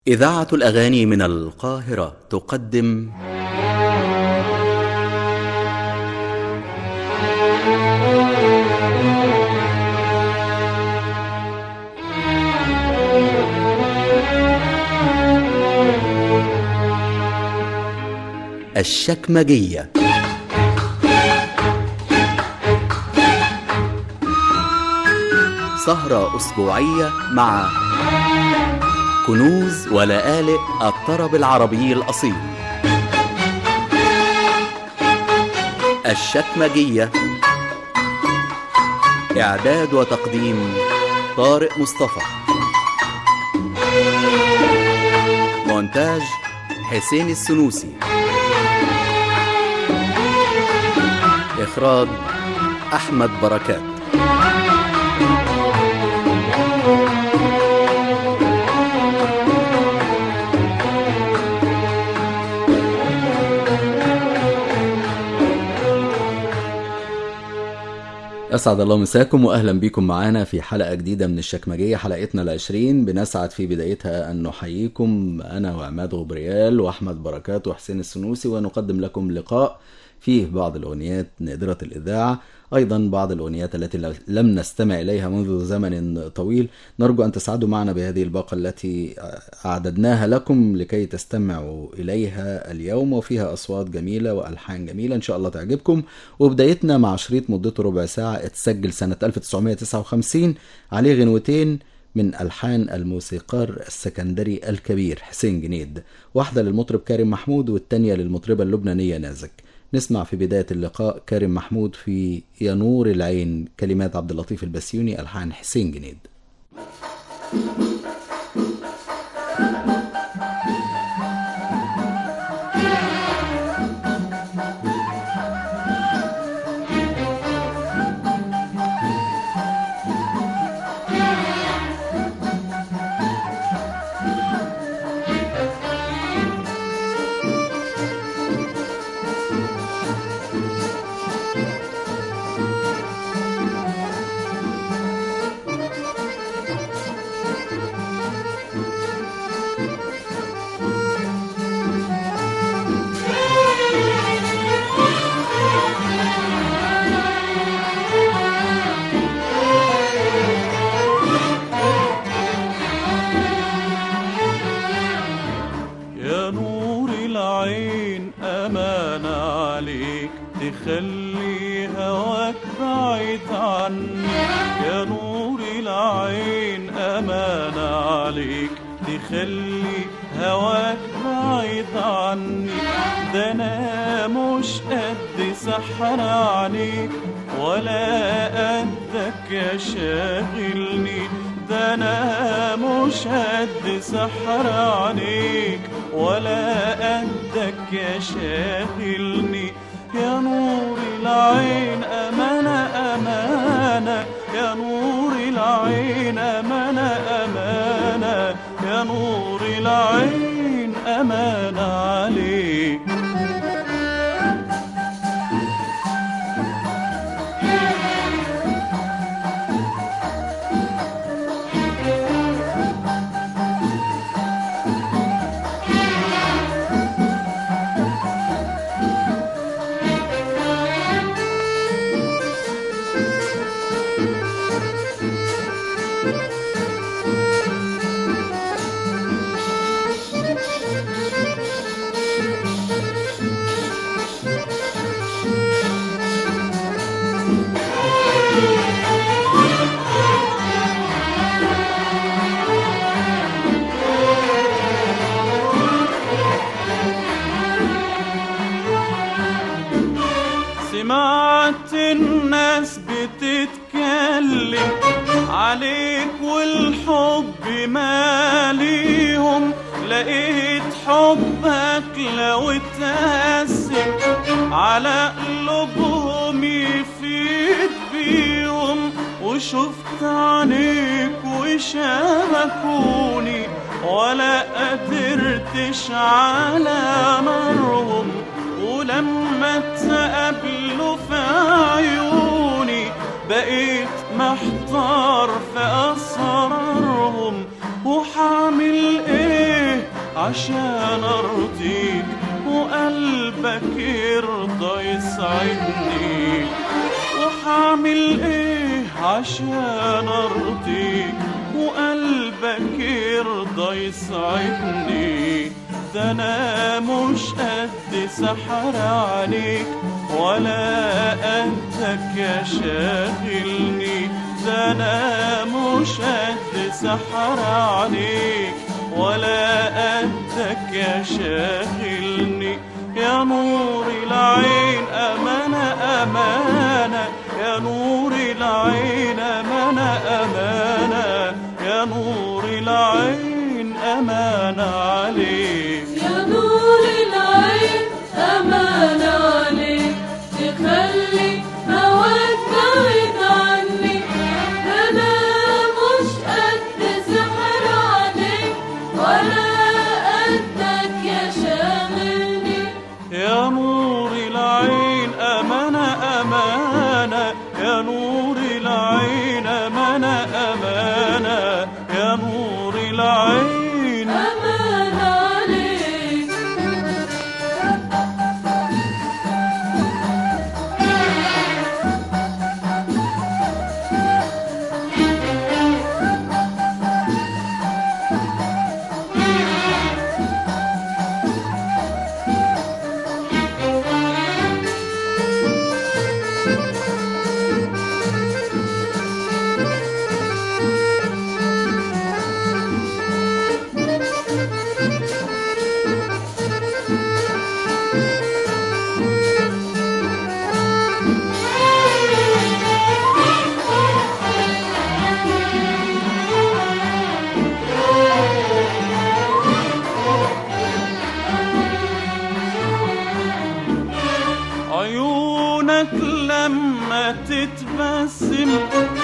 إذاعة الأغاني من القاهرة تقدم الشكمجية سهرة أسبوعية مع كنوز ولآلئ الطرب العربي الأصيل الشكمجية إعداد وتقديم طارق مصطفى مونتاج حسين السنوسي إخراج أحمد بركات أسعد الله مساكم وأهلا بكم معانا في حلقة جديدة من الشكمجية حلقتنا العشرين بنسعد في بدايتها أن نحييكم أنا وعماد غبريال وأحمد بركات وحسين السنوسي ونقدم لكم لقاء فيه بعض الأغنيات نادرة الإذاعة أيضا بعض الأغنيات التي لم نستمع إليها منذ زمن طويل نرجو أن تسعدوا معنا بهذه الباقة التي أعددناها لكم لكي تستمعوا إليها اليوم وفيها أصوات جميلة وألحان جميلة إن شاء الله تعجبكم وبدايتنا مع شريط مدته ربع ساعة اتسجل سنة 1959 عليه غنوتين من ألحان الموسيقار السكندري الكبير حسين جنيد واحدة للمطرب كريم محمود والتانية للمطربة اللبنانية نازك نسمع في بداية اللقاء كريم محمود في يا نور العين كلمات عبد اللطيف البسيوني ألحان حسين جنيد يا نور العين أمانة عليك تخلي هواك بعيد عني يا نور العين أمانة عليك تخلي هواك بعيد عني ده أنا مش قد سحر عليك ولا قدك يا شاغلني ده انا مش قد سحر عليك ولا قدك يا شاغلني يا نور العين أمانة أمانة يا نور العين أمانة أمانة يا نور العين أمانة عليك سمعت الناس بتتكلم عليك والحب ماليهم لقيت حبك لو اتهزم على قلوبهم يفيد بيهم وشفت عينيك وشبكوني ولا قدرتش على نارهم ولما تقابلوا في عيوني بقيت محتار في أسرارهم وحعمل إيه عشان ارضيك وقلبك يرضى يسعدني وحعمل ايه عشان ارضيك وقلبك يرضى يسعدني ده انا مش قد سحر عليك ولا قدك يا شاغلني ده انا مش قد سحر عليك ولا قدك يا شاغلني يا نور العين أمانة أمانة يا نور العين أمانة أمانة يا نور العين أمانة عليك يا نور العين أمان عليك تخلي هواك بعيد عني ده أنا مش قد سحر عليك ولا قدك يا شاغلني يا نور العين أمانة أمانة يا نور العين أمانة أمانة يا نور العين أمان عليك عيونك لما تتبسم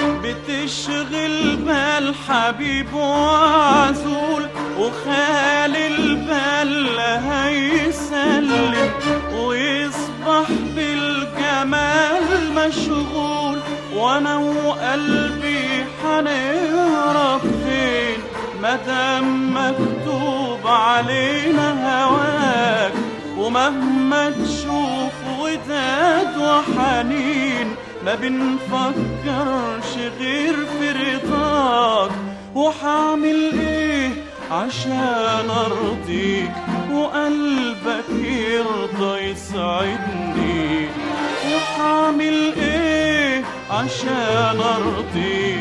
بتشغل بال حبيب وعزول وخالي البال هيسلم ويصبح بالجمال مشغول وانا وقلبي هنهرب فين مادام مكتوب علينا هواك ومهما تشوف وداد وحنين ما بنفكرش غير في رضاك وحعمل ايه عشان ارضيك وقلبك يرضى يسعدني وحعمل ايه عشان ارضيك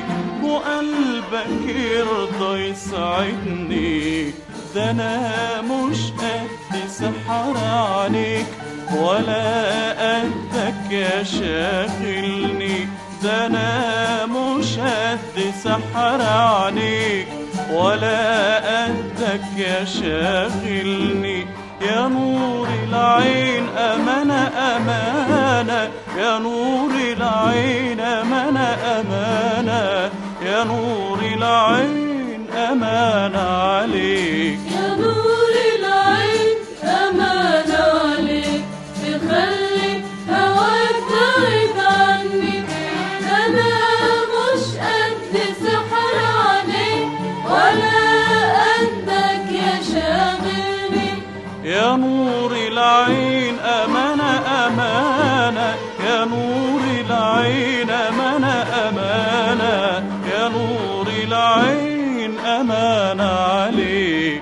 وقلبك يرضى يسعدني ده انا مش قد سحر عليك ولا قدك يا شاغلني ده انا مش قد سحر عليك ولا قدك يا شاغلني يا نور العين أمانة أمانة يا نور العين أمانة أمانة يا نور العين أمانة عليك يا نور العين أمان عليك تخلي هواك بعيد عني أنا مش قد سحر عليك ولا قدك يا شاغلني يا نور العين أمانة أمانة يا نور العين أمانة أمانة يا نور العين أمانة عليك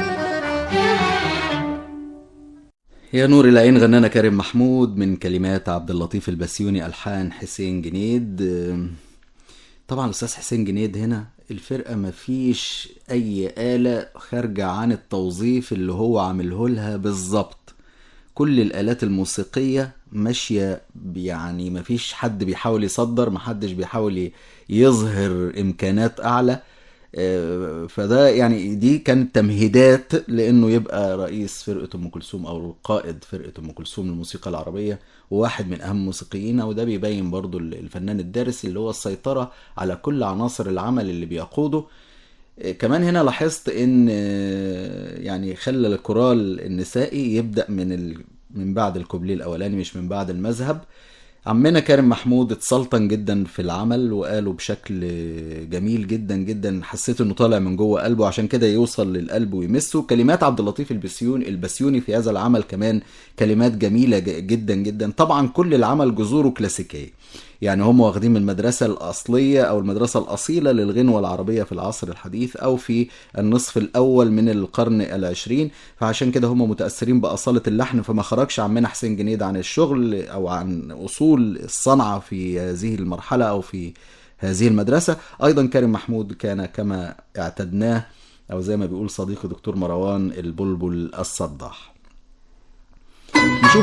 يا نور العين غنانا كريم محمود من كلمات عبد اللطيف البسيوني ألحان حسين جنيد آم، طبعا الأستاذ حسين جنيد هنا الفرقة مفيش أي آلة خارجة عن التوظيف اللي هو عامله لها بالظبط كل الآلات الموسيقية ماشية يعني مفيش حد بيحاول يصدر محدش بيحاول ي- يظهر إمكانات أعلى آه، فده يعني دي كانت تمهيدات لانه يبقى رئيس فرقه ام كلثوم او قائد فرقه ام كلثوم للموسيقى العربيه وواحد من اهم موسيقيين وده بيبين برضو الفنان الدارس اللي هو السيطره على كل عناصر العمل اللي بيقوده آه، كمان هنا لاحظت ان آه، يعني خلى الكورال النسائي يبدا من ال... من بعد الكوبليه الاولاني مش من بعد المذهب عمنا كريم محمود اتسلطن جدا في العمل وقاله بشكل جميل جدا جدا حسيت انه طالع من جوه قلبه عشان كده يوصل للقلب ويمسه كلمات عبد اللطيف البسيون البسيوني في هذا العمل كمان كلمات جميلة ج- جدا جدا طبعا كل العمل جذوره كلاسيكية يعني هم واخدين من المدرسة الأصلية أو المدرسة الأصيلة للغنوة العربية في العصر الحديث أو في النصف الأول من القرن العشرين فعشان كده هم متأثرين بأصالة اللحن فما خرجش عمنا حسين جنيد عن الشغل أو عن أصول الصنعة في هذه المرحلة أو في هذه المدرسة أيضا كريم محمود كان كما اعتدناه أو زي ما بيقول صديقي دكتور مروان البلبل الصداح نشوف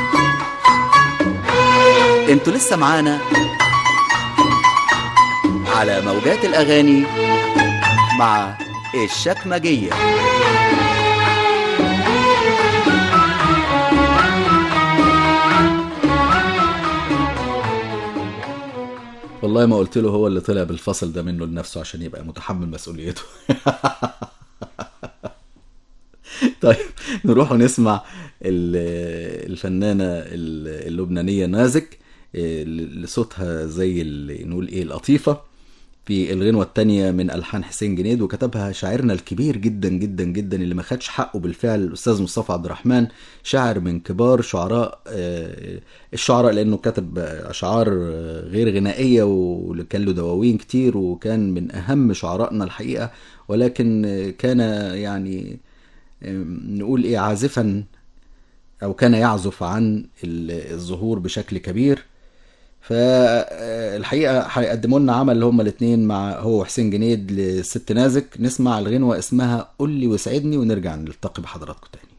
انتوا لسه معانا على موجات الاغاني مع الشكمجيه والله ما قلت له هو اللي طلع بالفصل ده منه لنفسه عشان يبقى متحمل مسؤوليته طيب نروح ونسمع ال- الفنانة ال- اللبنانية نازك اللي صوتها زي اللي نقول ايه القطيفة في الغنوة التانية من ألحان حسين جنيد وكتبها شاعرنا الكبير جدا جدا جدا اللي ما خدش حقه بالفعل الأستاذ مصطفى عبد الرحمن شاعر من كبار شعراء آه، الشعراء لأنه كتب أشعار آه، غير غنائية وكان له دواوين كتير وكان من أهم شعرائنا الحقيقة ولكن آه، كان يعني آم، نقول ايه عازفا او كان يعزف عن ال- الظهور بشكل كبير فالحقيقه هيقدموا لنا عمل هما الاثنين مع هو وحسين جنيد لست نازك نسمع الغنوه اسمها قول لي وسعدني ونرجع نلتقي بحضراتكم تاني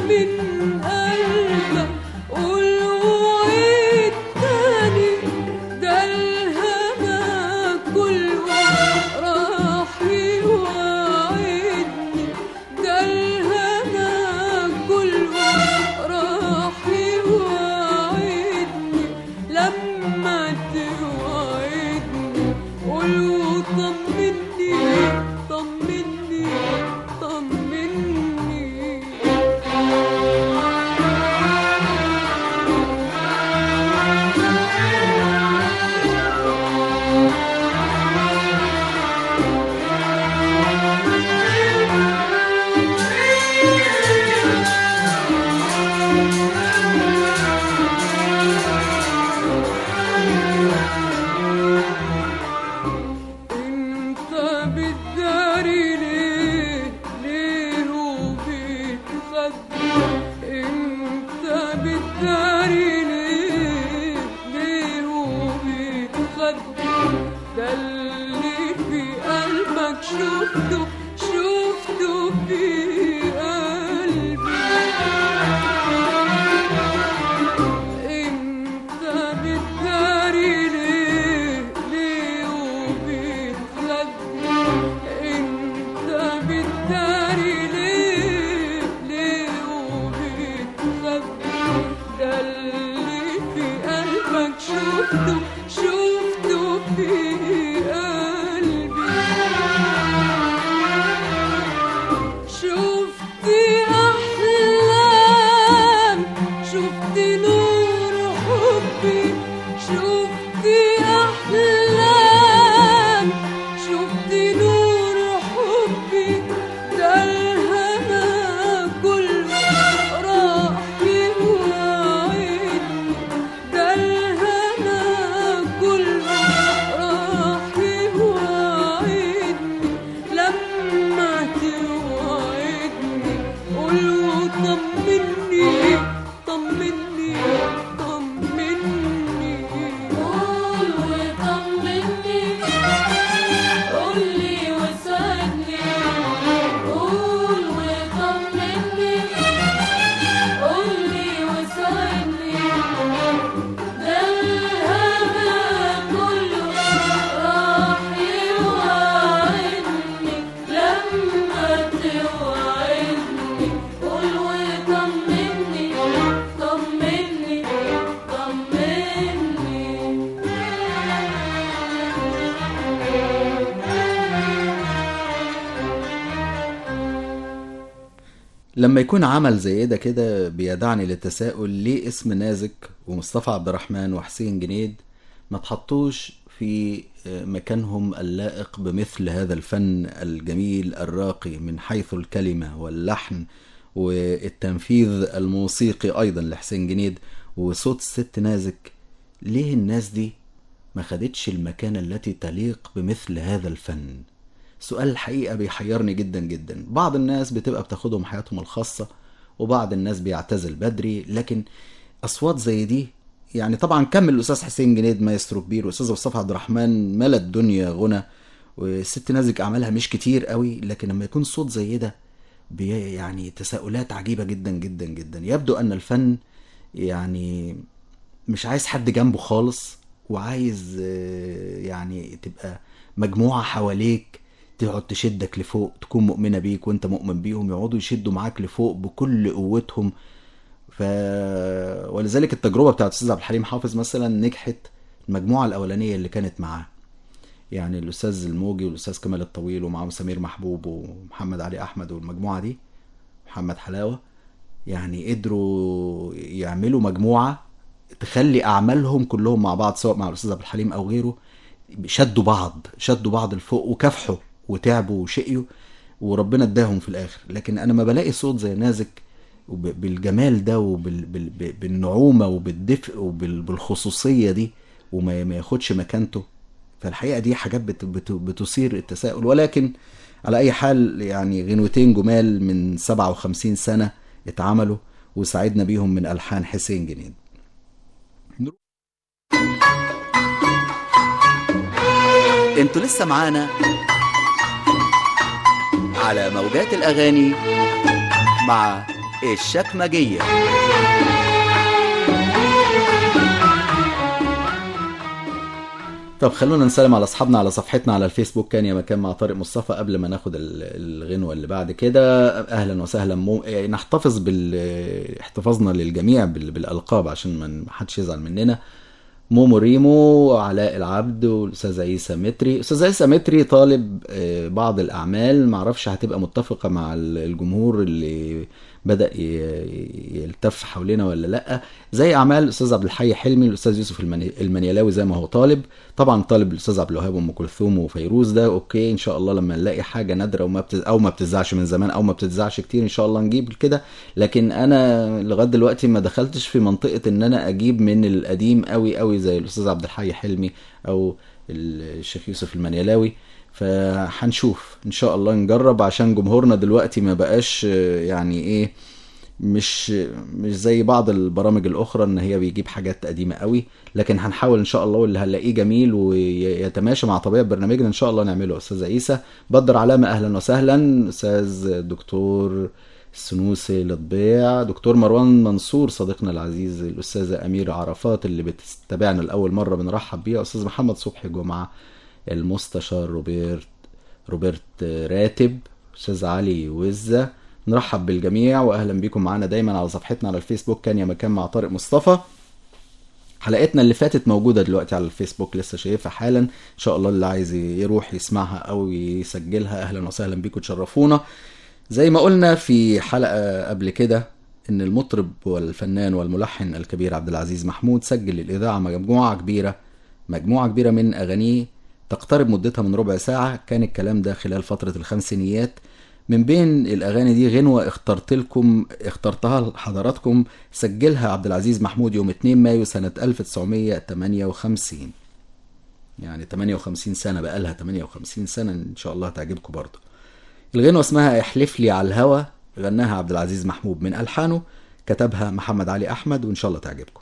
من قلبك قول وعيد تاني ده الهنا كله راح يوعدني ده الهنا كله راح يوعدني لما توعدني قول وطمني طمني طمني انت بتداري ليه ليه وبتخبي انت بتداري ليه ليه وبتخبي ده اللي في قلبك شفته شفته في قلبي انت بتداري ليه ليه وبتخبي انت بتداري ليه ليه وبتخبي ده اللي في قلبك شفته شفته في قلبي شفت أحلام شفت نور حبي شفت أحلام شفت نور حبي ده الهنا كله راح يوعدني ده الهنا كله راح يوعدني لما توعدني قول وطمني طمني طمني قول وطمني قول لي وسعدني قول وطمني قول لي وسعدني ده الهنا كله راح يوعدني لما توعدني قول وطمني طمني لما يكون عمل زي ده كده بيدعني للتساؤل ليه اسم نازك ومصطفى عبد الرحمن وحسين جنيد ما تحطوش في مكانهم اللائق بمثل هذا الفن الجميل الراقي من حيث الكلمة واللحن والتنفيذ الموسيقي أيضا لحسين جنيد وصوت الست نازك ليه الناس دي ما خدتش المكانة التي تليق بمثل هذا الفن سؤال الحقيقة بيحيرني جدا جدا بعض الناس بتبقى بتاخدهم حياتهم الخاصة وبعض الناس بيعتزل بدري لكن أصوات زي دي يعني طبعا كمل الأستاذ حسين جنيد مايسترو كبير وأستاذ مصطفى عبد الرحمن ملا الدنيا غنى والست نازك أعمالها مش كتير قوي لكن لما يكون صوت زي ده بي يعني تساؤلات عجيبة جدا جدا جدا يبدو أن الفن يعني مش عايز حد جنبه خالص وعايز آه، يعني تبقى مجموعة حواليك تقعد تشدك لفوق تكون مؤمنة بيك وانت مؤمن بيهم يقعدوا يشدوا معاك لفوق بكل قوتهم ف ولذلك التجربة بتاعت أستاذ عبد الحليم حافظ مثلا نجحت المجموعة الأولانية اللي كانت معاه يعني الأستاذ الموجي والأستاذ كمال الطويل ومعاهم سمير محبوب ومحمد علي أحمد والمجموعة دي محمد حلاوة يعني قدروا يعملوا مجموعة تخلي أعمالهم كلهم مع بعض سواء مع الأستاذ عبد الحليم أو غيره شدوا بعض شدوا بعض لفوق وكافحوا وتعبوا وشقيوا وربنا اداهم في الآخر لكن أنا ما بلاقي صوت زي نازك وب- بالجمال ده وبالنعومة وبالدفء وبالخصوصية دي وما ما ياخدش مكانته فالحقيقة دي حاجات بت بت بتثير التساؤل ولكن على أي حال يعني غنوتين جمال من 57 سنة اتعملوا وسعدنا بيهم من ألحان حسين جنيد انتوا لسه معانا على موجات الأغاني مع الشكمجية طب خلونا نسلم على اصحابنا على صفحتنا على الفيسبوك كان يا مكان مع طارق مصطفى قبل ما ناخد ال- الغنوه اللي بعد كده اهلا وسهلا مو... يعني نحتفظ بال احتفاظنا للجميع بال... بالالقاب عشان ما ن- حدش يزعل مننا مومو ريمو علاء العبد والاستاذ عيسى متري استاذ عيسى متري طالب آه، بعض الاعمال معرفش هتبقى متفقه مع ال- الجمهور اللي بدا ي- يلتف حوالينا ولا لا زي اعمال الاستاذ عبد الحي حلمي الاستاذ يوسف المني- المنيلاوي زي ما هو طالب طبعا طالب الاستاذ عبد الوهاب وام كلثوم وفيروز ده اوكي ان شاء الله لما نلاقي حاجه نادره وما بتز... او ما بتذاعش من زمان او ما بتذاعش كتير ان شاء الله نجيب كده لكن انا لغايه دلوقتي ما دخلتش في منطقه ان انا اجيب من القديم قوي قوي زي الاستاذ عبد الحي حلمي او الشيخ يوسف المنيلاوي فهنشوف ان شاء الله نجرب عشان جمهورنا دلوقتي ما بقاش آه، يعني ايه مش مش زي بعض البرامج الاخرى ان هي بيجيب حاجات قديمه قوي لكن هنحاول ان شاء الله واللي هنلاقيه جميل ويتماشى مع طبيعه برنامجنا ان شاء الله نعمله استاذ عيسى بدر علامه اهلا وسهلا استاذ دكتور السنوسي للضيع دكتور مروان منصور صديقنا العزيز الاستاذه اميره عرفات اللي بتتابعنا لاول مره بنرحب بيها استاذ محمد صبحي جمعه المستشار روبرت روبرت راتب استاذ علي وزه نرحب بالجميع واهلا بكم معانا دايما على صفحتنا على الفيسبوك كان يا مكان مع طارق مصطفى حلقتنا اللي فاتت موجوده دلوقتي على الفيسبوك لسه شايفها حالا ان شاء الله اللي عايز يروح يسمعها او يسجلها اهلا وسهلا بيكم تشرفونا زي ما قلنا في حلقه قبل كده ان المطرب والفنان والملحن الكبير عبد العزيز محمود سجل للاذاعه مجموعه كبيره مجموعه كبيره من اغانيه تقترب مدتها من ربع ساعه كان الكلام ده خلال فتره الخمسينيات من بين الاغاني دي غنوه اخترت لكم اخترتها لحضراتكم سجلها عبد العزيز محمود يوم 2 مايو سنه 1958 يعني 58 سنه بقى لها 58 سنه ان شاء الله هتعجبكم برضه الغنوه اسمها احلف لي على الهوى غناها عبد العزيز محمود من الحانه كتبها محمد علي احمد وان شاء الله تعجبكم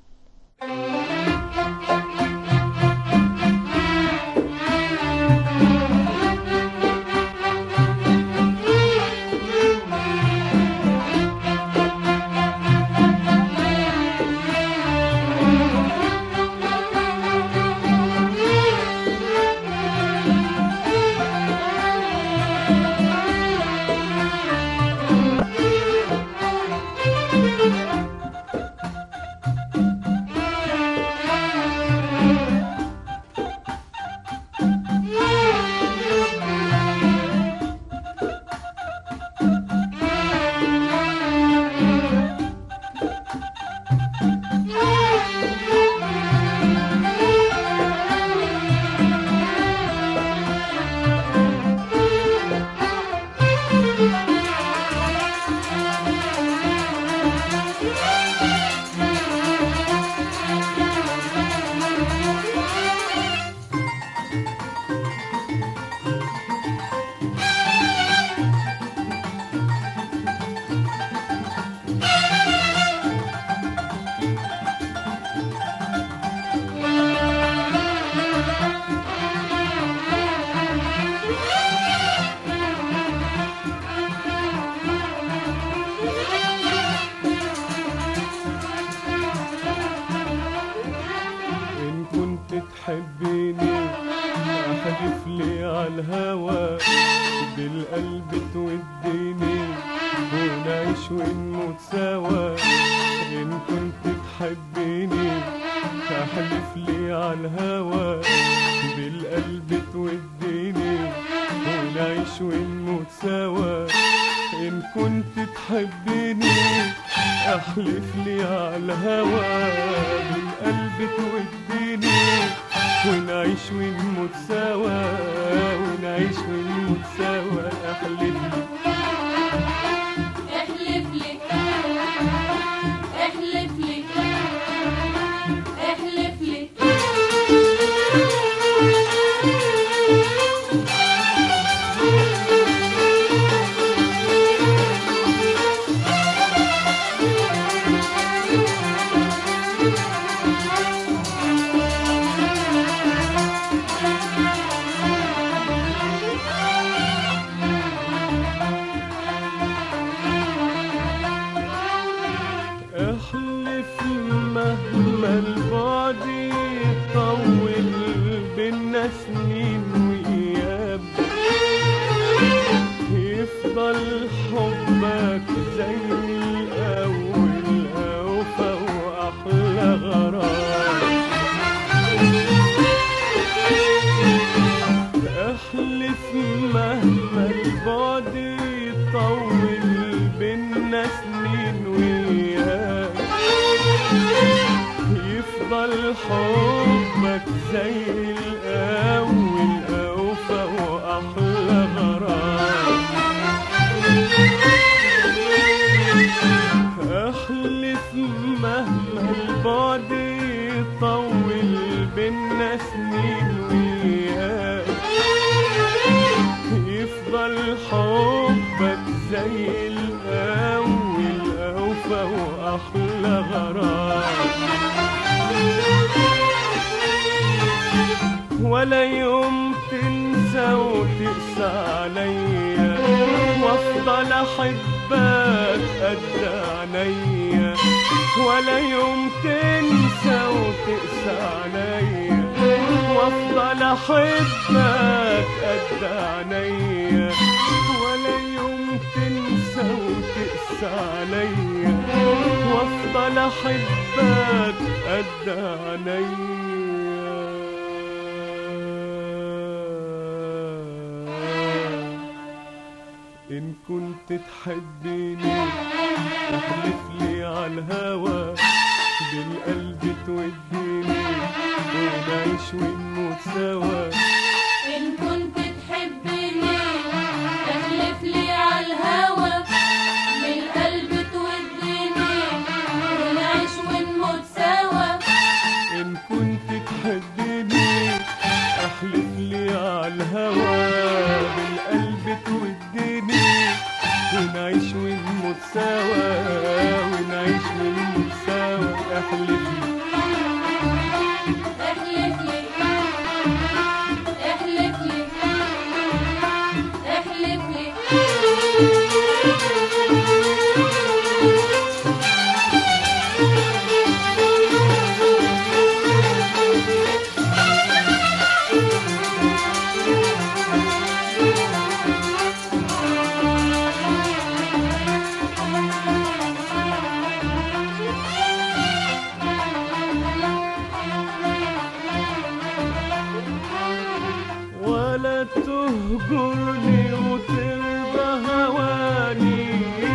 إن كنت تحبيني أحلف لي على الهوى بالقلب توديني ونعيش ونموت سوا إن كنت تحبيني أحلف لي على الهوى بالقلب توديني ونعيش ونموت سوا إن كنت تحبيني احلف لي على الهوى بالقلب توديني ونعيش ونموت سوا ونعيش ونموت سوا احلف لي احلف لي احلف لي احلف لي سنين وأيام يفضل حبك زي الأول أوفى وأحلى غرام احلف مهما البعد يطول بينا سنين وياك يفضل حبك زي الأول أوفى وأحلى غرام احلف مهما البعد يطول بينا سنين وياك يفضل حبك زي الأول أوفى وأحلى غرام ولا يوم تنسى وتقسى عليا وافضل احبك قد عينيا ولا يوم تنسى وتقسى عليا وافضل احبك قد عينيا ولا يوم تنسى وتقسى عليا وافضل احبك قد عينيا إن كنت تحبيني احلف لي على الهوى بالقلب توديني ونعيش ونموت سوا إن كنت تحبني احلف لي على الهوى من القلب توديني ونعيش ونموت سوا إن كنت تحبيني احلف لي على الهوى بالقلب توديني ونعيش ونموت سوا ونعيش ونموت سوا احلف لي احلف لي احلف لي احلف لي ولا تهجرني وترضى هواني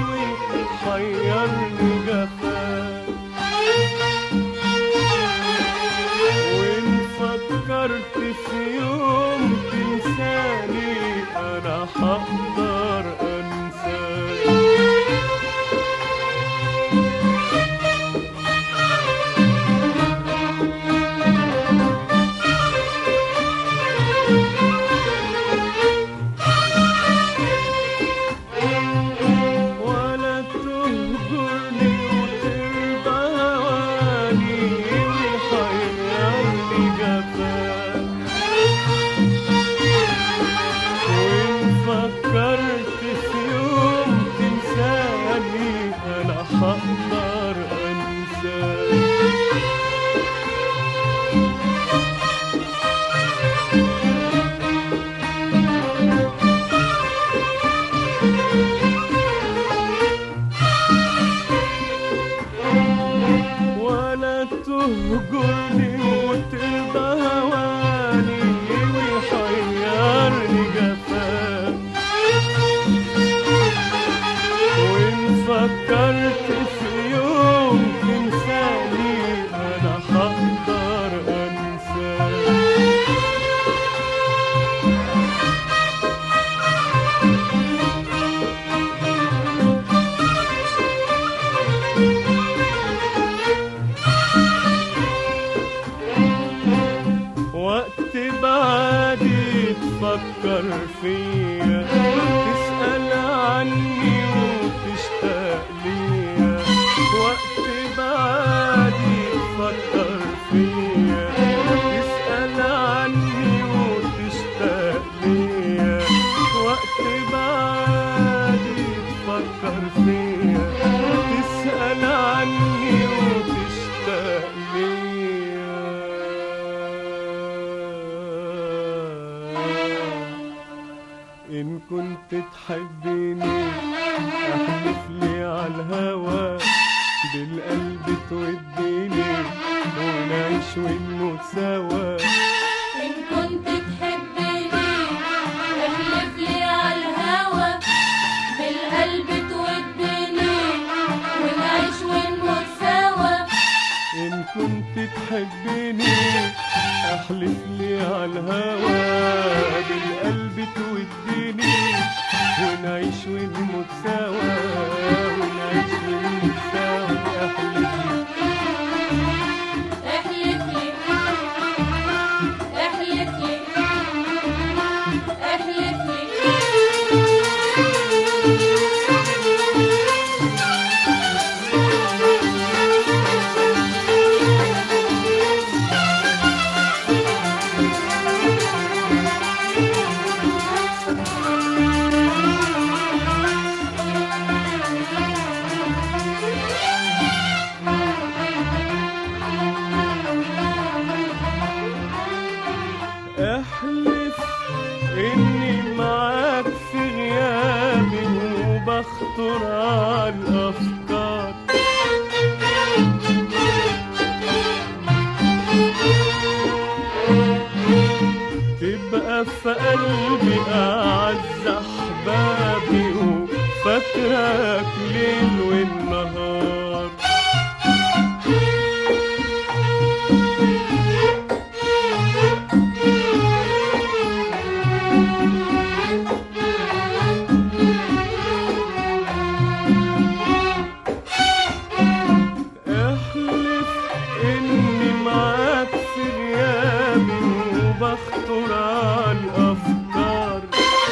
وتحيرني جفاك وإن فكرت في يوم تنساني أنا هقدر أنساك ولا تهجرني وترضى هواني ويحيرني جفاك وإن فكرت في يوم تنساني أنا هقدر أنساك ولا تهجرني وترضى هواني ويحيرني جفاك وإن فكرت في يوم تنساني أنا هقدر أنساك وقت بعدي تفكر فيا تسأل عني وتشتاق ليا وقت بعدي تفكر فيا تسأل عني وتشتاق ليا وقت بعدي تفكر فيا تسأل عني وتشتاق ليا كنت تحبني احلف لي على الهوى بالقلب توديني ونعيش ونموت سوا ونعيش ونموت سوا احلف لي احلف لي احلف لي احلف لي احلف اني معاك في غيابي وبخطر على الافكار تبقى في قلبي اعز احبابي وفاكرك ليل والنهار احلف اني معاك في غيابي وبخطر على الافكار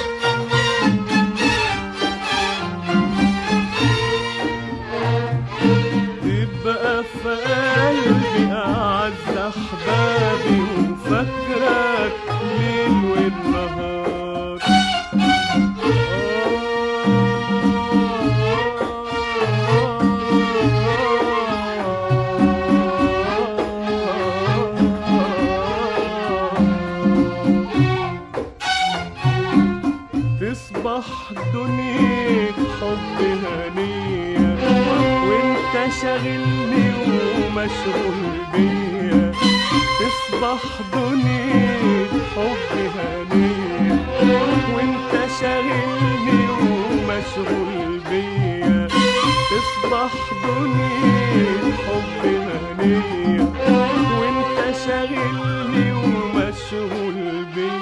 تبقى في قلبي اعز احبابي وفاكرك ليل والنهار تصبح دنيا حب هنية وانت شاغلني ومشغول بيا تصبح دنيا حب هنية وانت شاغلني ومشغول بيا تصبح دنيا حب هنية وانت شاغلني ومشغول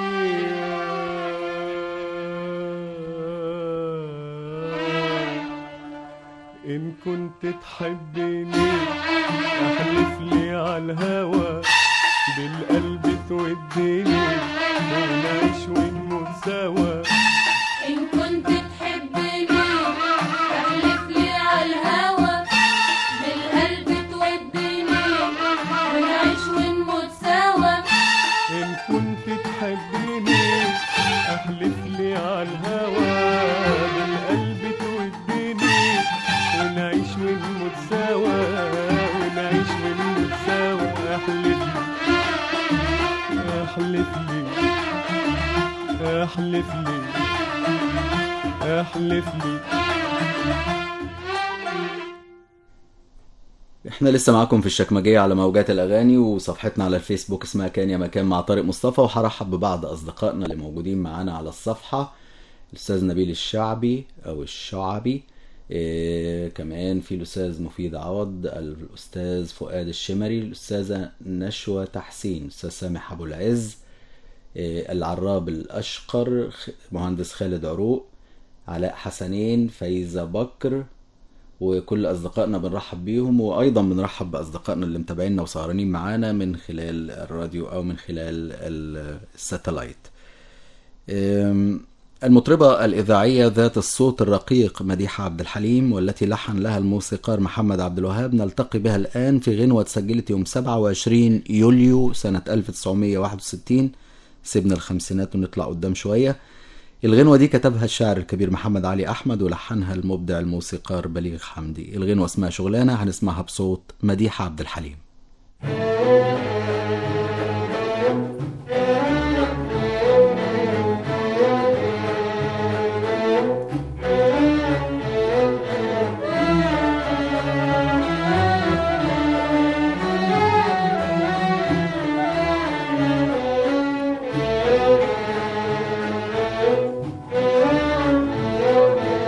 بيا إن كنت تحبني أحلف لي على الهوى بالقلب توديني ونعيش ونموت سوا إن كنت تحبني احلف لي على الهوى بالقلب توديني ونعيش ونموت سوا إن كنت تحبني أحلف لي على الهوى بالقلب توديني ونعيش ونموت سوا ونعيش ونموت سوا أحلف لي أحلف لي أحلف لي أحلف لي احنا لسه معاكم في الشكمجية على موجات الأغاني وصفحتنا على الفيسبوك اسمها كان يا مكان مع طارق مصطفى وهرحب ببعض أصدقائنا اللي موجودين معانا على الصفحة الأستاذ نبيل الشعبي أو الشعبي إيه كمان في الأستاذ مفيد عوض الأستاذ فؤاد الشمري الأستاذة نشوى تحسين الأستاذ سامح أبو العز إيه العراب الأشقر خ- مهندس خالد عروق علاء حسنين فايزة بكر وكل اصدقائنا بنرحب بيهم وايضا بنرحب باصدقائنا اللي متابعينا وسهرانين معانا من خلال الراديو او من خلال ال- الساتلايت أم، المطربة الإذاعية ذات الصوت الرقيق مديحة عبد الحليم والتي لحن لها الموسيقار محمد عبد الوهاب نلتقي بها الآن في غنوة سجلت يوم 27 يوليو سنة 1961 سيبنا الخمسينات ونطلع قدام شوية الغنوة دي كتبها الشاعر الكبير محمد علي أحمد ولحنها المبدع الموسيقار بليغ حمدي الغنوة اسمها شغلانة هنسمعها بصوت مديحة عبد الحليم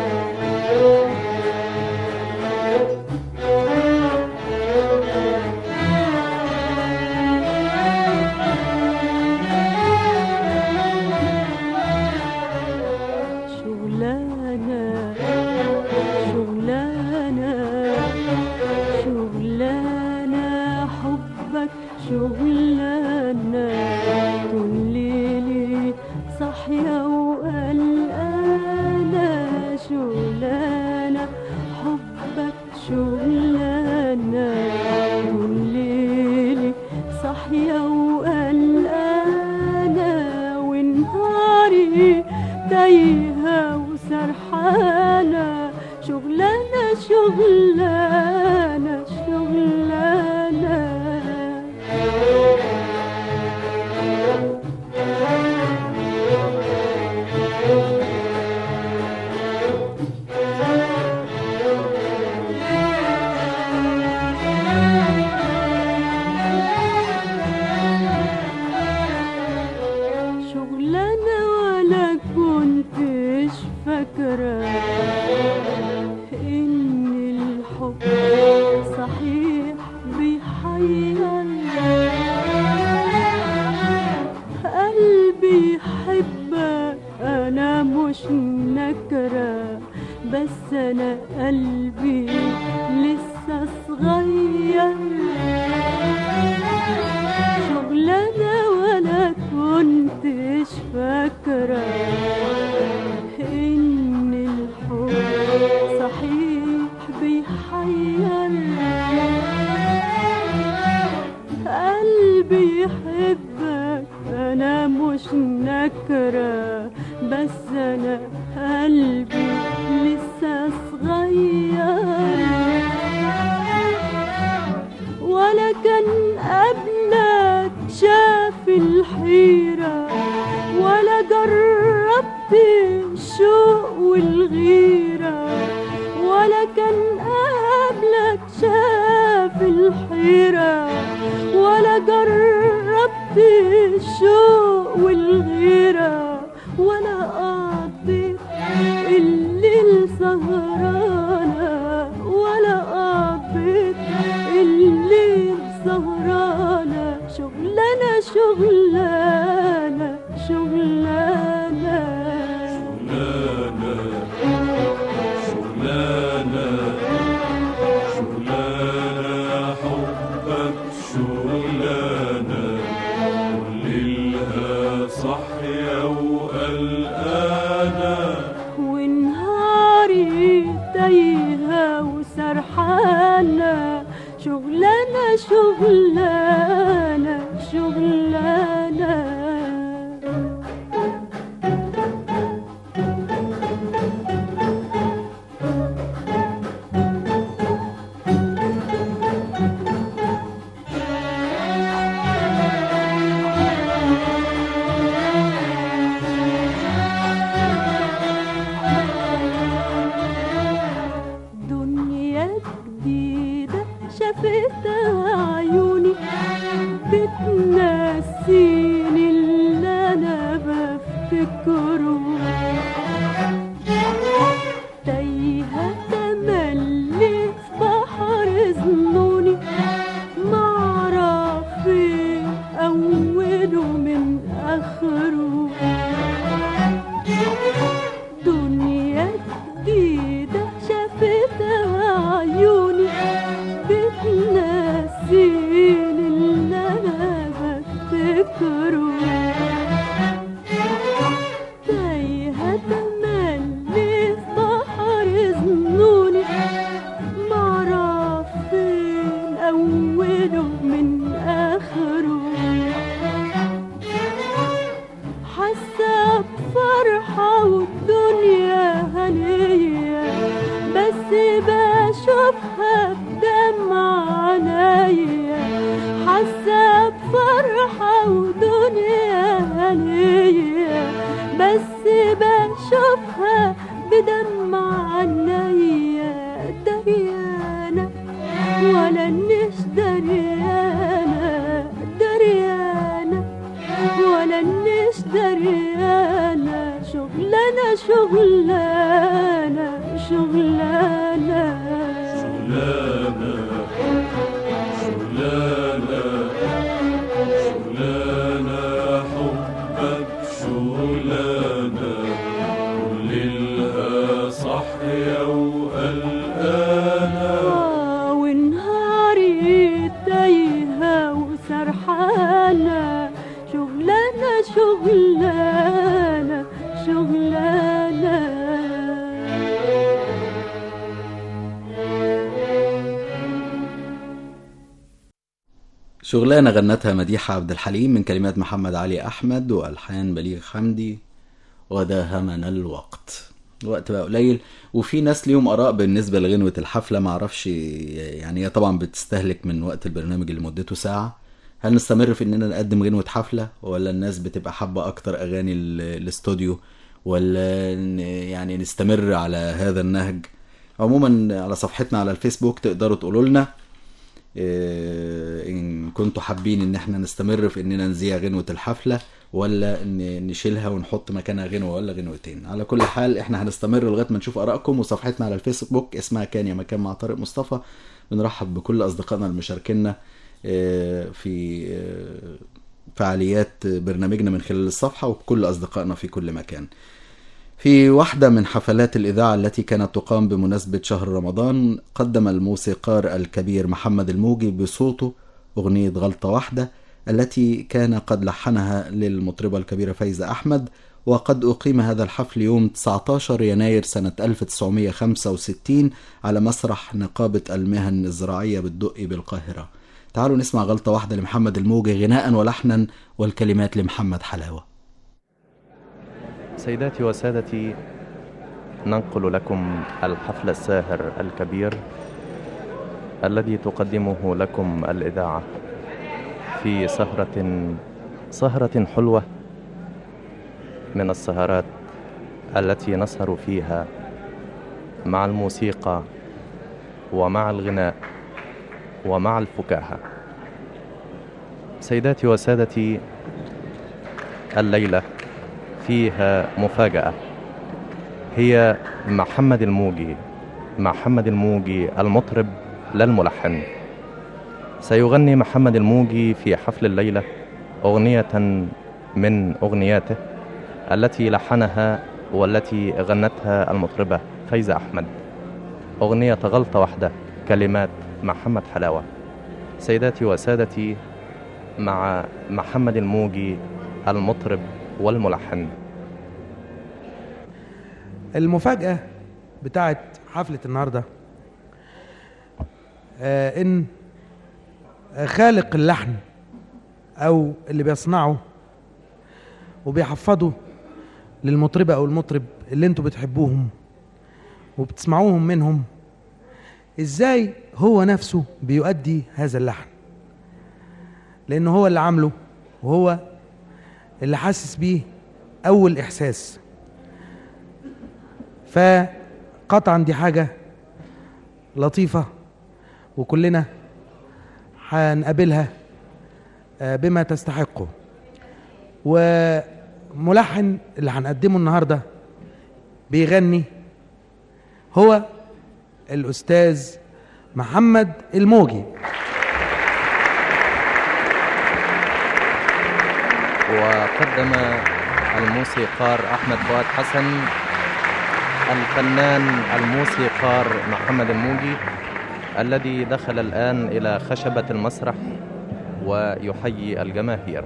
شغلانة شغلانة طول ليلي صاحية وقلقانة شغلانة حبك شغلانة طول ليلي صاحية وقلقانة ونهاري تايهة وسرحانة شغلانة شغلانة شغلانة شغلانة ولا كنتش فاكرة إن الحب صحيح بيحير قلبي يحبك أنا مش نكرة بس أنا قلبي لسه صغير شغلانة ولا كنتش فاكرة إن الحب صحيح بيحير قلبي يحبك أنا مش نكرة بس أنا قلبي لسه صغير ولا كان قبلك شاف الحيرة ولا جربت الشوق والغيرة ولا كان قبلك شاف الحيرة ولا جربت الشوق والغيرة ولا قضيت الليل سهرانة ولا قضيت الليل سهرانة شغلانة شغلانة شغلانة شغلانة شغلانة شغلانة حبك شغلانة وليلها صحية وقلقانة ونهاري تايهة وسرحانة شغلانة شغلانة شغلانة دنيا جديدة شافتها عيوني بتنسيني اللي أنا بفتكره تايهة تملي في بحر ظنوني معرف فين أوله من آخره دنيا جديدة شافتها عيوني بتنسيني اللي أنا بفتكره تايهة تملي في بحر ظنوني معرف فين أوله من آخره حاسة بفرحة والدنيا هنية بس بشوفها بدمع عينيا حاسة بفرحة ودنيا هنية بس بشوفها بدمع عينيا دريانة ولا نش دريانة دريانة ولا نش دريانة شغلانة شغلانة شغلانة شغلانة شغلانة شغلانة حبك شغلانة وليلها صحية وقلقانة آه، ونهاري تايهة وسرحانة شغلانة شغلانة شغلانة شغلانة شغلانة غنتها مديحة عبد الحليم من كلمات محمد علي أحمد وألحان بليغ حمدي وداهمنا الوقت الوقت بقى قليل وفي ناس ليهم آراء بالنسبة لغنوة الحفلة معرفش يعني هي طبعا بتستهلك من وقت البرنامج اللي مدته ساعة هل نستمر في اننا نقدم غنوة حفلة ولا الناس بتبقى حابة اكتر اغاني ال- الاستوديو ولا ن- يعني نستمر على هذا النهج عموما على صفحتنا على الفيسبوك تقدروا تقولوا لنا إيه، ان كنتوا حابين ان احنا نستمر في اننا نذيع غنوة الحفلة ولا ان نشيلها ونحط مكانها غنوة ولا غنوتين على كل حال احنا هنستمر لغاية ما نشوف ارائكم وصفحتنا على الفيسبوك اسمها كان يا مكان مع طارق مصطفى بنرحب بكل اصدقائنا المشاركينا إيه، في إيه، فعاليات برنامجنا من خلال الصفحة وبكل اصدقائنا في كل مكان في واحدة من حفلات الإذاعة التي كانت تقام بمناسبة شهر رمضان قدم الموسيقار الكبير محمد الموجي بصوته أغنية غلطة واحدة التي كان قد لحنها للمطربة الكبيرة فايزة أحمد وقد أقيم هذا الحفل يوم 19 يناير سنة 1965 على مسرح نقابة المهن الزراعية بالدقي بالقاهرة تعالوا نسمع غلطة واحدة لمحمد الموجي غناء ولحنا والكلمات لمحمد حلاوة سيداتي وسادتي ننقل لكم الحفل الساهر الكبير الذي تقدمه لكم الإذاعة في سهرة سهرة حلوة من السهرات التي نسهر فيها مع الموسيقى ومع الغناء ومع الفكاهة سيداتي وسادتي الليلة فيها مفاجأة هي محمد الموجي محمد الموجي المطرب لا الملحن سيغني محمد الموجي في حفل الليلة أغنية من أغنياته التي لحنها والتي غنتها المطربة فايزة أحمد أغنية غلطة واحدة كلمات محمد حلاوة سيداتي وسادتي مع محمد الموجي المطرب والملحن المفاجأة بتاعت حفلة النهاردة آه إن آه، خالق اللحن أو اللي بيصنعه وبيحفظه للمطربة أو المطرب اللي انتوا بتحبوهم وبتسمعوهم منهم ازاي هو نفسه بيؤدي هذا اللحن لأنه هو اللي عامله وهو اللي حاسس بيه أول إحساس فقطعا دي حاجة لطيفة وكلنا هنقابلها آه، بما تستحقه وملحن اللي هنقدمه النهارده بيغني هو الأستاذ محمد الموجي وقدم الموسيقار أحمد فؤاد حسن الفنان الموسيقار محمد الموجي الذي دخل الآن إلى خشبة المسرح ويحيي الجماهير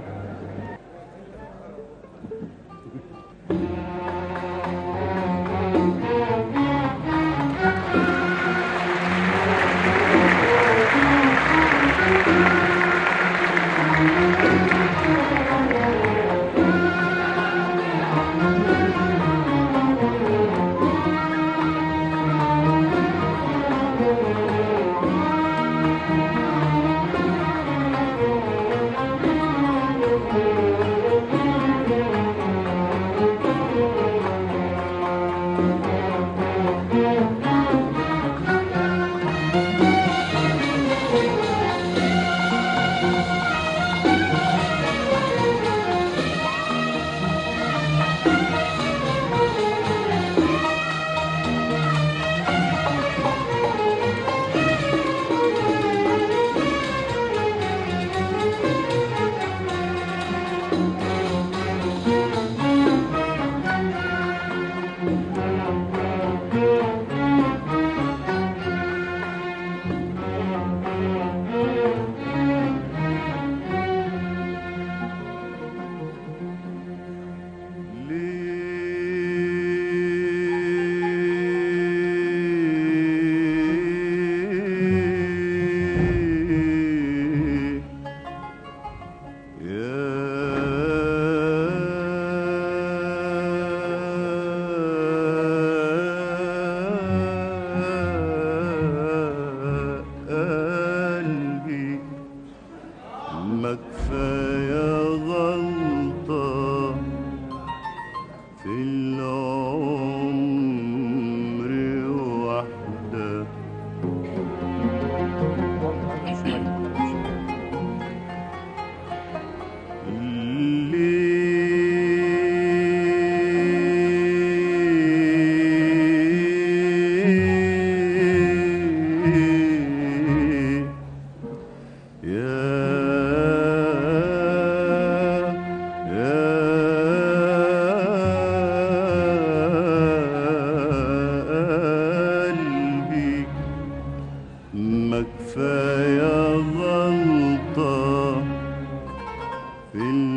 كفاية غلطة في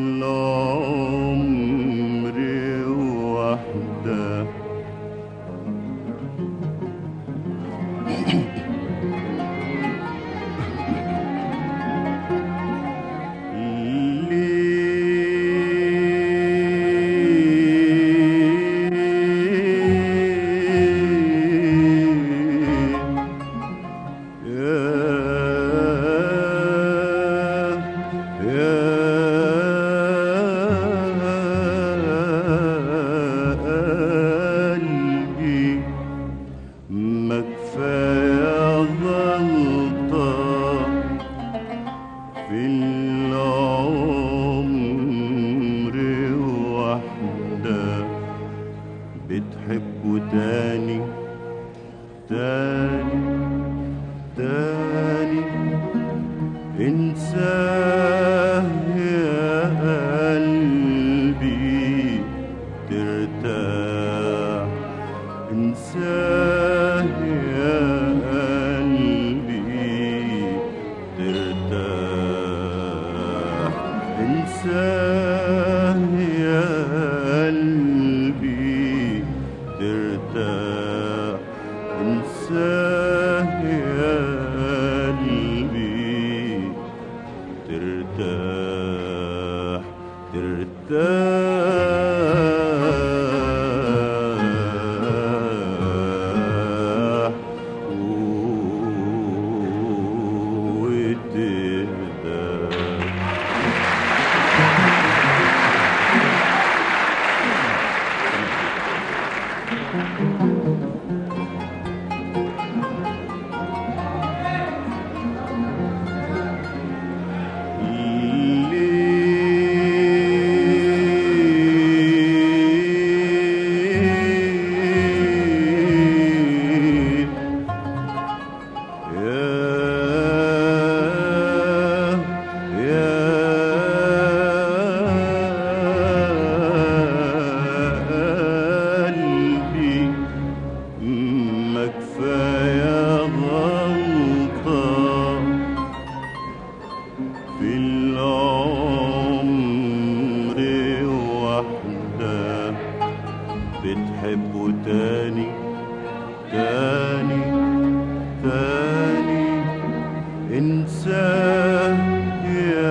العمر واحدة قلبي ما كفاية غلطة في العمر واحدة بتحبه تاني تاني تاني انساه يا قلبي ترتاح انساه يا قلبي ترتاح انساه يا قلبي ترتاح انساه يا قلبي ترتاح ترتاح وتهدى ليه يا يا قلبي ما كفاية غلطة في العمر واحدة بتحبه تاني تاني تاني انساه يا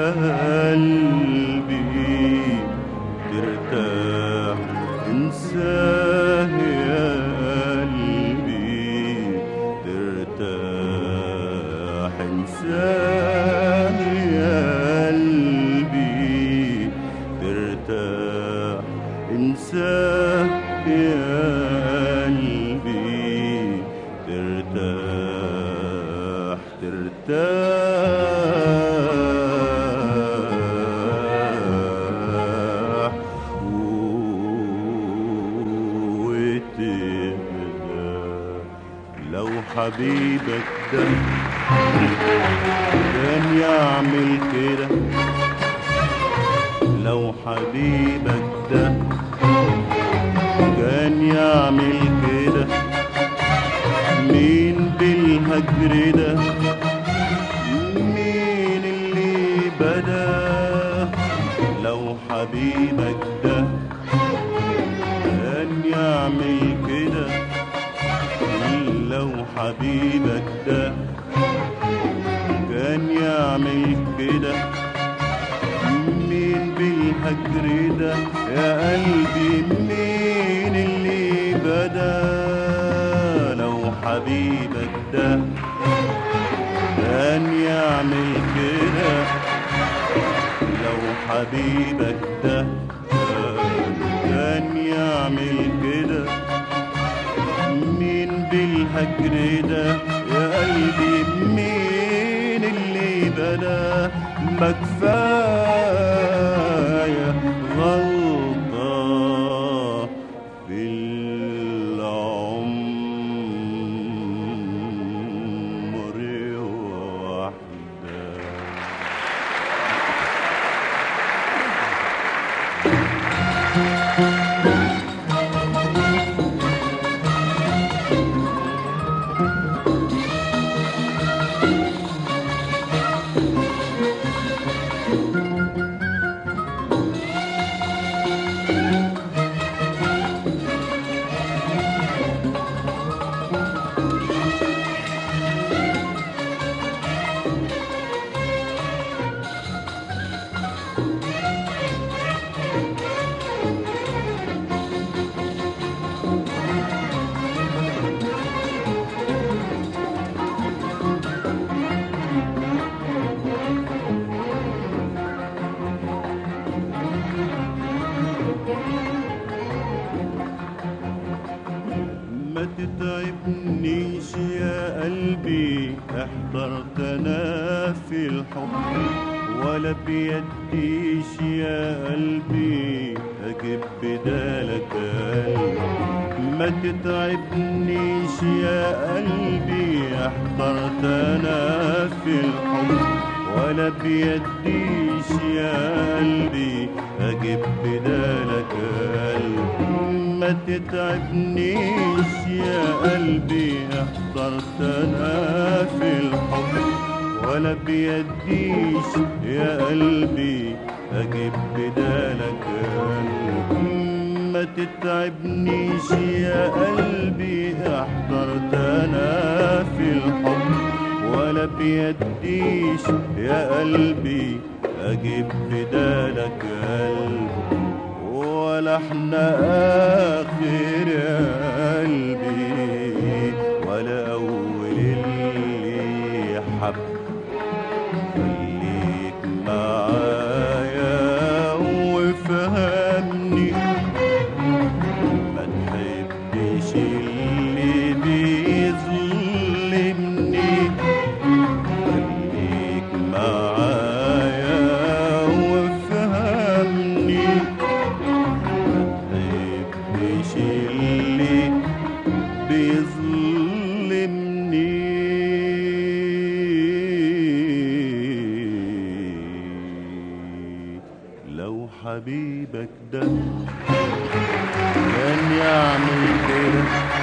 قلبي ترتاح انساه يا قلبي ترتاح انساه يا قلبي ترتاح انساه يا قلبي ترتاح ترتاح وتهدى لو حبيبك ده كان يعمل كده لو حبيبك ده كان يعمل كده مين بالهجر ده مين اللي بدا لو حبيبك ده كان يعمل كده لو حبيبك ده كان يعمل كده مين بالهجر ده يا قلبي مين اللي بدا لو حبيبك ده كان يعمل كده لو حبيبك ده كان يعمل كده مين بالهجر ده يا قلبي مين اللي بدا ما كفايه غلطه في العمر واحده احترت انا في الحب ولا بيديش يا قلبي اجيب بدالك قلبي ما تتعبنيش يا قلبي احترت انا في الحب ولا بيديش يا قلبي اجيب بدالك قلبي ما تتعبنيش يا قلبي احترت انا في الحب ولا بيديش يا قلبي اجيب بدالك قلبي ما تتعبنيش يا قلبي احترت انا في الحب ولا بيديش يا قلبي اجيب بدالك قلبي ولا احنا اخر يا قلبي ولا اول اللي حب خليك معايا وفهمني ما تحبش اللي بيظلمني خليك معايا وفهمني متحبش اللي بيظلمني لو حبيبك ده كان يعمل كده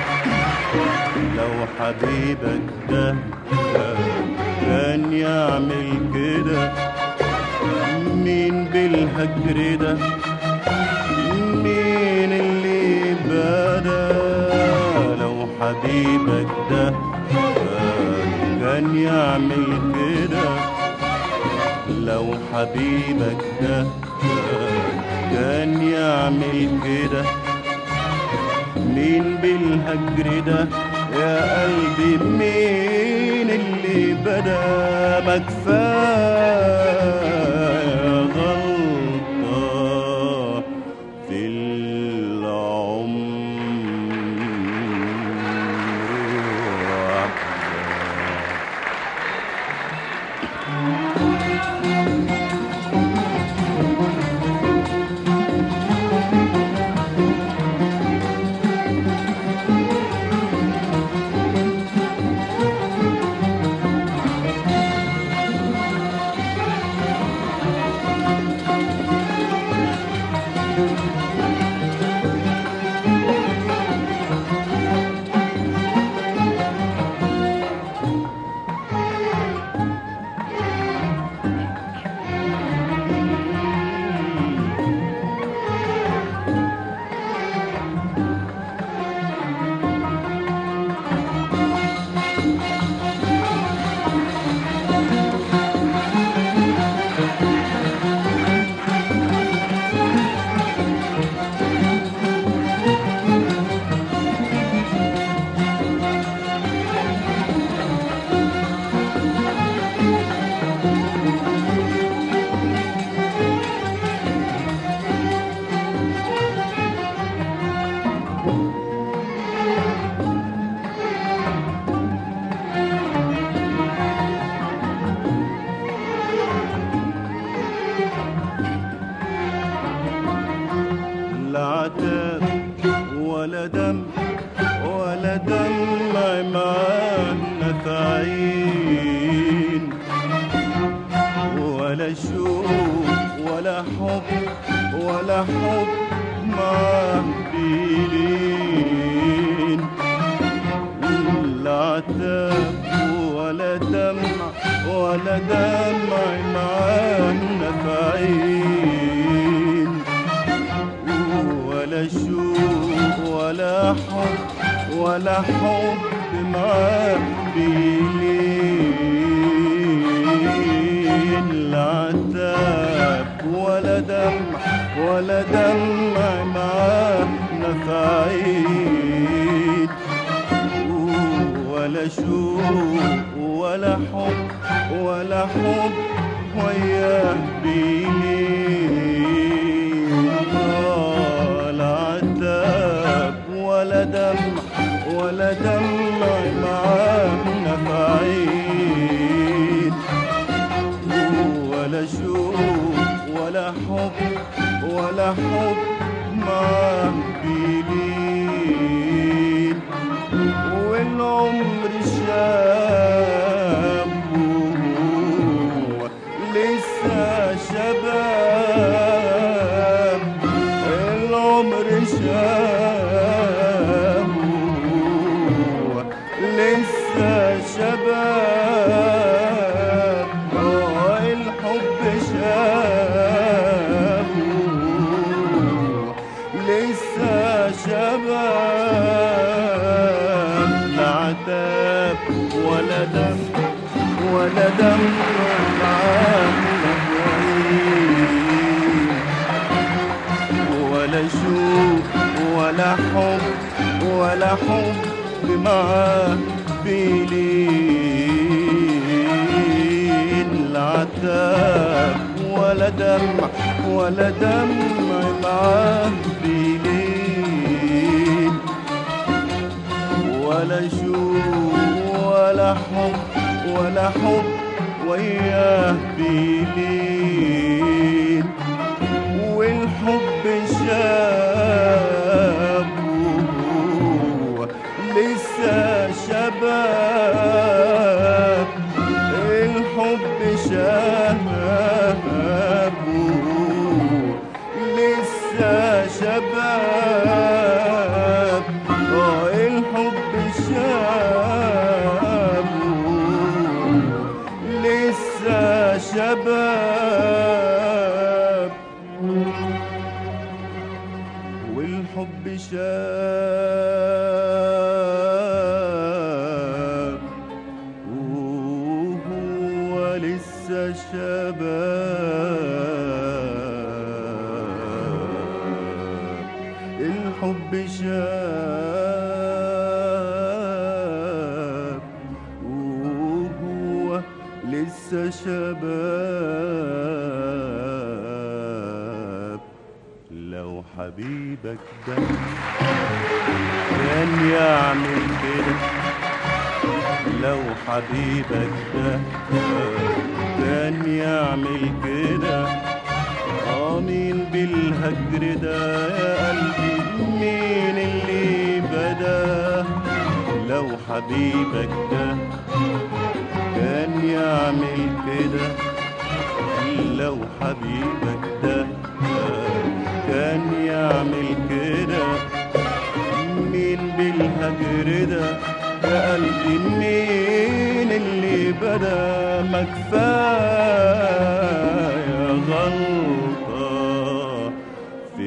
لو حبيبك ده كان يعمل كده مين بالهجر ده مين اللي بدا لو حبيبك ده كان يعمل كده لو حبيبك ده كان يعمل كده مين بالهجر ده يا قلبي مين اللي بدا ما كفاية غلطة في العمر واحدة لا عتاب ولا دم ولا دمع معانا في عين ولا شوق ولا حب ولا حب معاه بيلين لا عتاب ولا دمع ولا دمع معانا في عين ولا شوق ولا حب ولا حب معاه بيلين لا عتاب ولا دمع ولا دمع معاه نفعين ولا شوق ولا حب ولا حب وياه بيلين ولا عتاب ولا دمع ولا دمع معاه نفعين ولا دمع معاه ولا شوق ولا حب ولا حب معاه بلين العتاب ولا دمع ولا دمع معاه بلين ولا شوق ولا حب ولا حب وياه بلين والحب شاب وهو لسه شباب الحب شاب وهو لسه شباب اه الحب شاب وهو لسه شباب والحب شاب وهو لسه شباب الحب شاب وهو لسه شباب لو حبيبك ده كان يعمل كده لو حبيبك ده كان يعمل كده اه مين بالهجر ده يا قلبي مين اللي بدا لو حبيبك ده كان يعمل كده لو حبيبك ده كان يعمل كده مين بالهجر ده يا قلبي مين اللي بدا ما كفايه غلطه في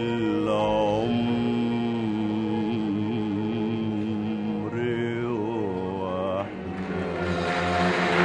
العمر واحده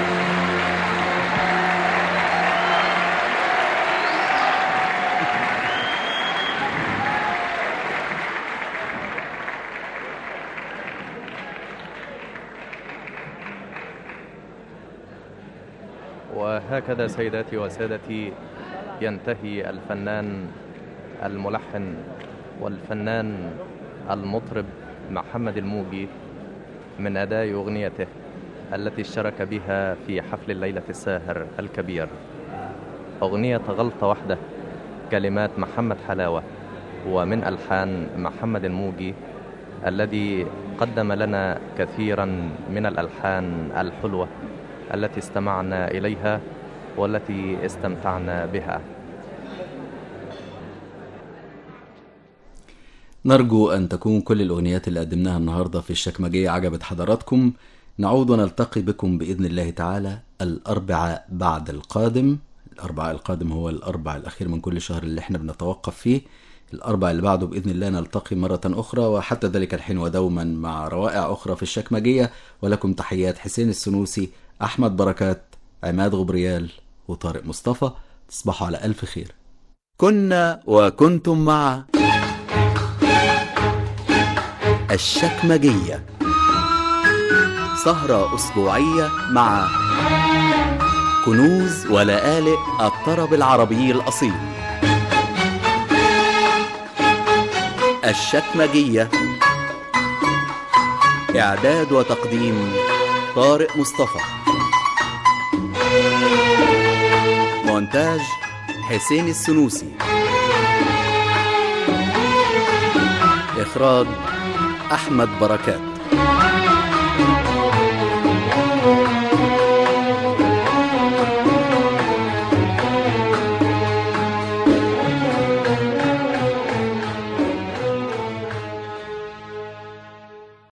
وهكذا سيداتي وسادتي ينتهي الفنان الملحن والفنان المطرب محمد الموجي من أداء أغنيته التي اشترك بها في حفل الليلة الساهر الكبير أغنية غلطة واحدة كلمات محمد حلاوة ومن ألحان محمد الموجي الذي قدم لنا كثيرا من الألحان الحلوة التي استمعنا إليها والتي استمتعنا بها نرجو أن تكون كل الأغنيات اللي قدمناها النهاردة في الشكمجية عجبت حضراتكم نعود ونلتقي بكم بإذن الله تعالى الأربعاء بعد القادم الأربعاء القادم هو الأربع الأخير من كل شهر اللي احنا بنتوقف فيه الأربع اللي بعده بإذن الله نلتقي مرة أخرى وحتى ذلك الحين ودوما مع روائع أخرى في الشكمجية ولكم تحيات حسين السنوسي أحمد بركات عماد غبريال وطارق مصطفى تصبحوا على ألف خير كنا وكنتم مع الشكمجية سهرة أسبوعية مع كنوز ولآلئ الطرب العربي الأصيل الشكمجية إعداد وتقديم طارق مصطفى مونتاج حسين السنوسي إخراج أحمد بركات